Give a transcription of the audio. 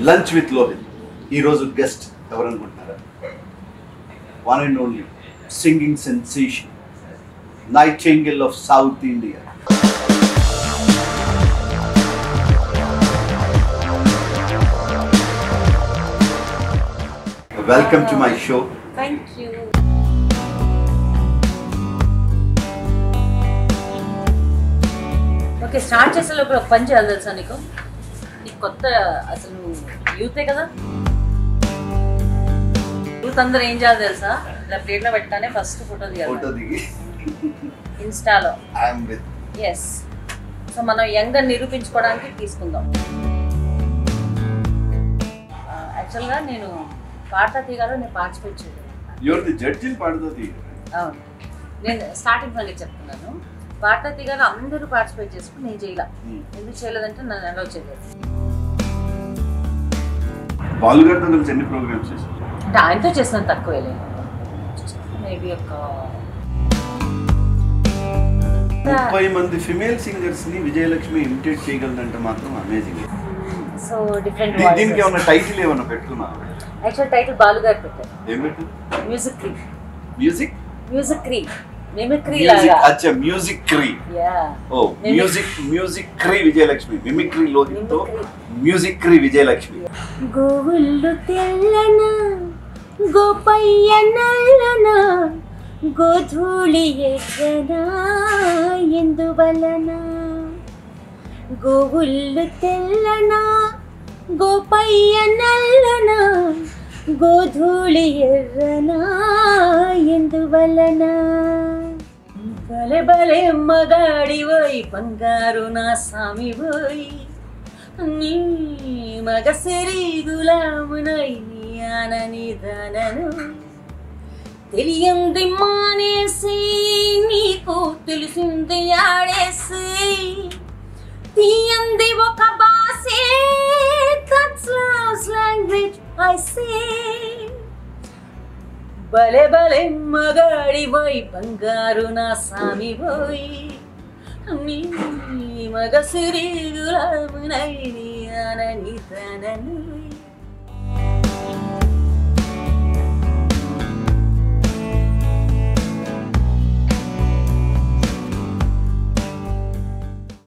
Lunch with Lohit ఈరోజు guest ఎవరు అనుకుంటున్నారా one and only singing sensation nightingale of South India welcome to my show thank you okay start చేసే లోపల ఒక పని చేయాలి తెలుసా నీకు నీకు కొత్త అసలు యూతే కదా యూత్ అందరూ ఏం చేయాలి తెలుసా ఇలా ప్లేట్లో పెట్టగానే ఫస్ట్ ఫోటో ఫోటో తీయాలి దిగి ఇన్స్టాలో ఐఎమ్ విత్ ఎస్ సో మనం యంగ్ అని నిరూపించుకోవడానికి తీసుకుందాం యాక్చువల్గా నేను పాడతా తీగాలో నేను పార్టిసిపేట్ చేయలేదు యువర్ ది జడ్జిని పాడుతుంది అవును నేను స్టార్టింగ్ మళ్ళీ చెప్తున్నాను పాడతా తీగాలో అందరూ పార్టిసిపేట్ చేసుకుని నేను చేయలే ఎందుకు చేయలేదంటే నన్ను అలౌ చేయలేదు బాలుగారితో కలిసి ఎన్ని ప్రోగ్రామ్స్ చేశారు అంటే ఆయనతో చేసిన తక్కువే మేబీ ఒక ముప్పై మంది ఫిమేల్ సింగర్స్ ని విజయలక్ష్మి ఇమిటేట్ చేయగలదంటే మాత్రం అమేజింగ్ సో డిఫరెంట్ దీనికి ఏమన్నా టైటిల్ ఏమన్నా పెట్టుకున్నా యాక్చువల్ టైటిల్ బాలు గారు పెట్టారు ఏం పెట్టు మ్యూజిక్ క్రీ మ్యూజిక్ మ్యూజిక్ క్రీ మిమిక్రీ మ్యూజిక్ లాగా అచ్చా మ్యూజిక్ క్రీ యా ఓ Mimic- మ్యూజిక్ మ్యూజిక్ క్రీ విజయలక్ష్మి మిమిక్రీ లోహితో Mimicry. మ్యూజిక్ క్రీ విజయలక్ష్మి గోవుళ్ళు తెల్లన గోపయ్య నల్లన గోధూళి ఎక్కన ఎందువలన గోవుళ్ళు తెల్లన గోపయ్య నల్లన గోధూళి ఎర్రన ఎందువలన బలే బలే మగాడి పోయి బంగారు నా సామి పోయి నీ మగసిరి గులామునై నీ ఆనని దానను తెలియంది మానేసి నీకు తెలిసింది ఆడేసి తీయంది ఒక బాసే that's loves language I say బలే బలే మగాడి పోయి బంగారు నా సామి పోయి నీ మగ సిరి గులామునై నీ అనని తనను